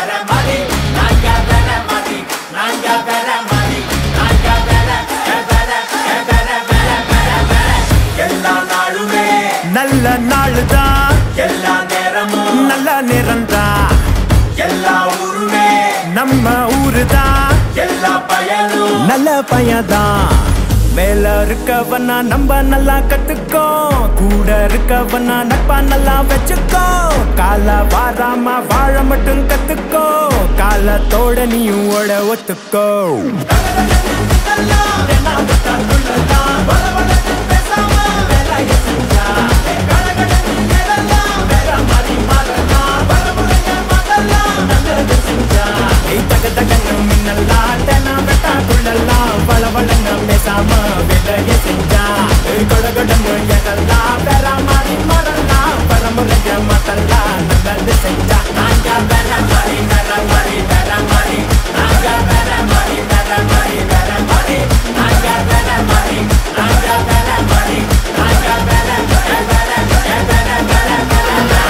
வேற மாதிரி நாங்க வேற மாதிரி நாங்க வேற மாதிரி நாங்க வேற வேற வேற வேற வேற வேற எல்லா நாளுமே நல்ல நாளுதான் எல்லா நேரமும் நல்ல நேரம்தான் எல்லா ஊருமே நம்ம ஊருதான் எல்லா பயனும் நல்ல பையன்தான் மேல இருக்கவனா நம்ம நல்லா கத்துக்கோ கூட இருக்கவனா நட்பா நல்லா வச்சுக்கோ கால வாராம வாழ மட்டும் கத்துக்கோ காலத்தோட நீயும் ஓட ஒத்துக்கோ ஏய், தக தகன்னு மின்னலாம், தெனா வெட்டா குள்ளலாம், வள வளன்னு பேசாம வேலையை செஞ்சா. ஏய், கொட கொடன்னு எழலாம், வேற மாதிரி மாறலாம், பரம்பரைய மாத்தலாம், நல்லது செஞ்சா. நாங்க வேற மாதிரி, வேற மாதிரி, வேற மாதிரி. நாங்க வேற மாதிரி, வேற மாதிரி, வேற மாதிரி. நாங்க வேற மாதிரி, நாங்க வேற மாதிரி. நாங்க வேற, வேற, வேற, வேற, வேற, வேற, வேற.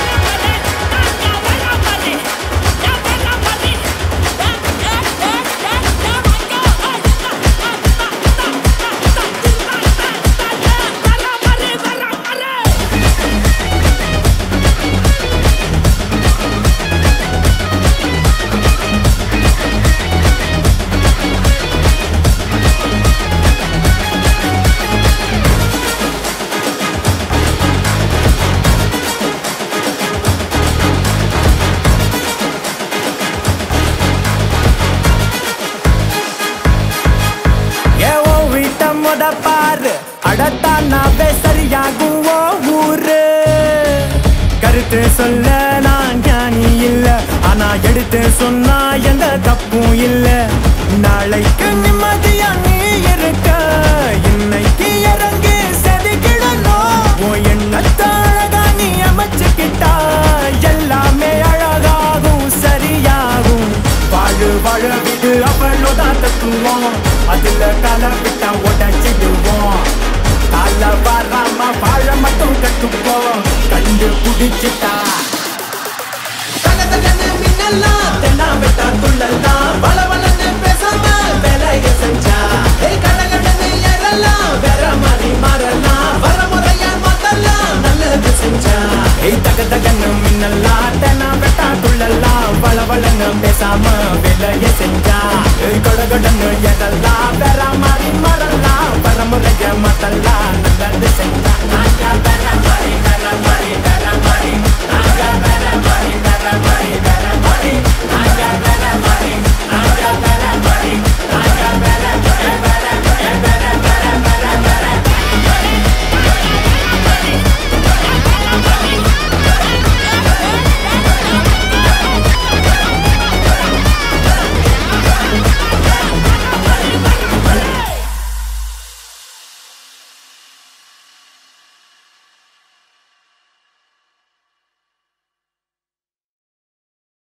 ஏ ஓ வீட்ட முத பாரு அடத்தானாவே சரியாகும் ஓ ஊரு கருத்து சொல்ல நான் ஞானி இல்ல ஆனா எடுத்து சொன்னா எந்த தப்பும் இல்ல நாளைக்கு நிம்மதியா நீ இருக்க இன்னைக்கு இறங்கி செதுக்கிடணும் உன் எண்ணத்தை அழகா நீ அமைச்சுக்கிட்டா எல்லாமே அழகாகும் சரியாகும் வாழு வாழ விடு அவளோதான் தத்துவோம் அதுல கால விட்டா உடச்சிடுவோம் கால வராம வாழ மட்டும் கட்டுப்போம் கண்டு குடிச்சிட்டா தகதகன்னு மின்னலாம், தென்னா வெட்டா துள்ளலாம், வளவளன்னு பேசாம வேலைய செஞ்சா. ஏய், கடகடன்னு எழலாம், வேற மாதிரி மாறலாம், வரமுறையா மாத்தலாம், நல்லது செஞ்சா. ஏய் தக தகன்னு மின்னலாம் தெனா வெட்டா துள்ளலாம் வள வளன்னு பேசாம வேலைய செஞ்சா ஏய் கொட கொடன்னு எதெல்லாம் வேற மாதிரி மாறலாம் பரமுறைய மாத்தலாம் நல்லது செஞ்சா நாங்க வேற மாதிரி, வேற மாதிரி, வேற மாதிரி. நாங்க வேற மாதிரி, வேற மாதிரி.